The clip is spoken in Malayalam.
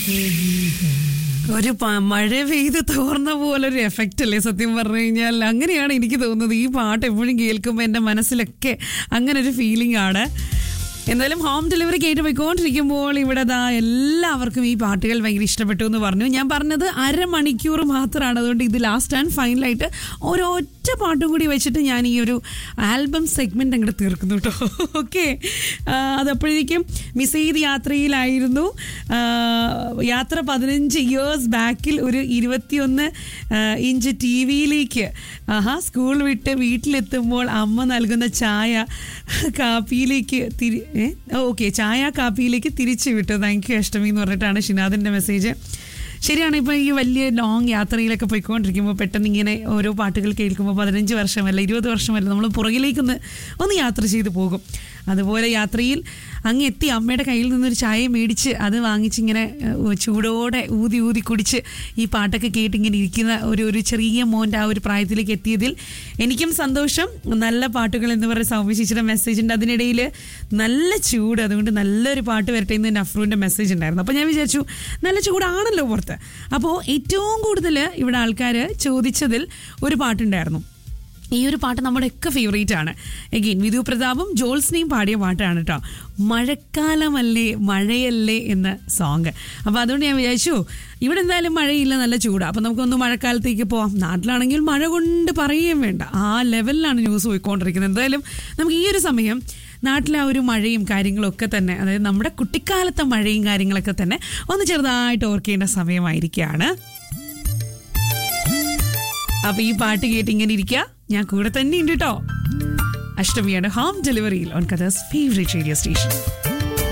ഒരു പ- മഴ പെയ്ത് തോർന്ന പോലെ ഒരു എഫക്റ്റ് അല്ലേ സത്യം പറഞ്ഞു കഴിഞ്ഞാൽ അങ്ങനെയാണ് എനിക്ക് തോന്നുന്നത് ഈ പാട്ട് എപ്പോഴും കേൾക്കുമ്പോൾ എൻ്റെ മനസ്സിലൊക്കെ അങ്ങനെ ഒരു ഫീലിംഗ് ആണ് എന്തായാലും ഹോം ഡെലിവറി കേട്ട് പോയിക്കൊണ്ടിരിക്കുമ്പോൾ ഇവിടെ ദാ എല്ലാവർക്കും ഈ പാട്ടുകൾ ഭയങ്കര ഇഷ്ടപ്പെട്ടു എന്ന് പറഞ്ഞു ഞാൻ പറഞ്ഞത് അരമണിക്കൂർ മാത്രമാണ് അതുകൊണ്ട് ഇത് ലാസ്റ്റ് ആൻഡ് ഫൈനലായിട്ട് ഒരൊറ്റ പാട്ടും കൂടി വെച്ചിട്ട് ഞാൻ ഈ ഒരു ആൽബം സെഗ്മെന്റ് അങ്ങോട്ട് തീർക്കുന്നു കേട്ടോ ഓക്കെ അത് അപ്പോഴേക്കും മിസ് ചെയ്ത് യാത്രയിലായിരുന്നു ആ, യാത്ര പതിനഞ്ച് ഇയേഴ്സ് ബാക്കിൽ ഒരു ഇരുപത്തിയൊന്ന് ആ, ഇഞ്ച് ടി വിയിലേക്ക് ആഹാ സ്കൂൾ വിട്ട് വീട്ടിലെത്തുമ്പോൾ അമ്മ നൽകുന്ന ചായ കാപ്പിയിലേക്ക് തിരി ഓക്കെ ചായ കാപ്പിയിലേക്ക് തിരിച്ചു വിട്ടു താങ്ക് യു അഷ്ടമി എന്ന് പറഞ്ഞിട്ടാണ് ഷിനാദിൻ്റെ മെസ്സേജ് ശരിയാണ് ഇപ്പോൾ ഈ വലിയ ലോങ് യാത്രയിലൊക്കെ പോയിക്കൊണ്ടിരിക്കുമ്പോൾ പെട്ടെന്ന് ഇങ്ങനെ ഓരോ പാട്ടുകൾ കേൾക്കുമ്പോൾ പതിനഞ്ച് വർഷമല്ല ഇരുപത് വർഷമല്ല നമ്മൾ പുറകിലേക്കൊന്ന് ഒന്ന് യാത്ര ചെയ്ത് പോകും അതുപോലെ യാത്രയിൽ അങ്ങ് എത്തി അമ്മയുടെ കയ്യിൽ നിന്നൊരു ചായ മേടിച്ച് അത് വാങ്ങിച്ചിങ്ങനെ ഏഹ്, ചൂടോടെ ഊതി ഊതി കുടിച്ച് ഈ പാട്ടൊക്കെ കേട്ടിങ്ങനെ ഇരിക്കുന്ന ഒരു ഒരു ചെറിയ മോൻ്റെ ആ ഒരു പ്രായത്തിലേക്ക് എത്തിയതിൽ എനിക്കും സന്തോഷം നല്ല പാട്ടുകൾ എന്ന് പറയുന്ന സൗമ്യശിച്ചിയുടെ മെസ്സേജ് ഉണ്ട് അതിനിടയിൽ നല്ല ചൂട് അതുകൊണ്ട് നല്ലൊരു പാട്ട് വരട്ടെ എന്ന് നഫ്രൂൻ്റെ മെസ്സേജ് ഉണ്ടായിരുന്നു അപ്പോൾ ഞാൻ വിചാരിച്ചു നല്ല ചൂടാണല്ലോ പുറത്ത് അപ്പോൾ ഏറ്റവും കൂടുതൽ ഇവിടെ ആൾക്കാർ ചോദിച്ചതിൽ ഒരു പാട്ടുണ്ടായിരുന്നു ഈ ഒരു പാട്ട് നമ്മുടെയൊക്കെ ഫേവറേറ്റ് ആണ് എഗെയിൻ വിധു പ്രതാപും ജോൾസിനെയും പാടിയ പാട്ടാണ് കേട്ടോ മഴക്കാലമല്ലേ മഴയല്ലേ എന്ന സോങ് അപ്പോൾ അതുകൊണ്ട് ഞാൻ വിചാരിച്ചു ഇവിടെ എന്തായാലും മഴയില്ല നല്ല ചൂടാണ് അപ്പോൾ നമുക്കൊന്ന് മഴക്കാലത്തേക്ക് പോവാം നാട്ടിലാണെങ്കിൽ മഴ കൊണ്ട് പറയുകയും വേണ്ട ആ ലെവലിലാണ് ന്യൂസ് പോയിക്കൊണ്ടിരിക്കുന്നത് എന്തായാലും നമുക്ക് ഈ ഒരു സമയം നാട്ടിലെ ആ ഒരു മഴയും കാര്യങ്ങളൊക്കെ തന്നെ അതായത് നമ്മുടെ കുട്ടിക്കാലത്തെ മഴയും കാര്യങ്ങളൊക്കെ തന്നെ ഒന്ന് ചെറുതായിട്ട് ഓർക്കേണ്ട സമയമായിരിക്കുകയാണ് അപ്പൊ ഈ പാട്ട് കേട്ട് ഇങ്ങനെ ഇരിക്കുക ഞാൻ കൂടെ തന്നെ ഉണ്ട് കേട്ടോ അഷ്ടമിയാണ് ഹോം ഡെലിവറിയിൽ ഓൺ കഥേഴ്സ് ഫേവറേറ്റ് റേഡിയോ സ്റ്റേഷൻ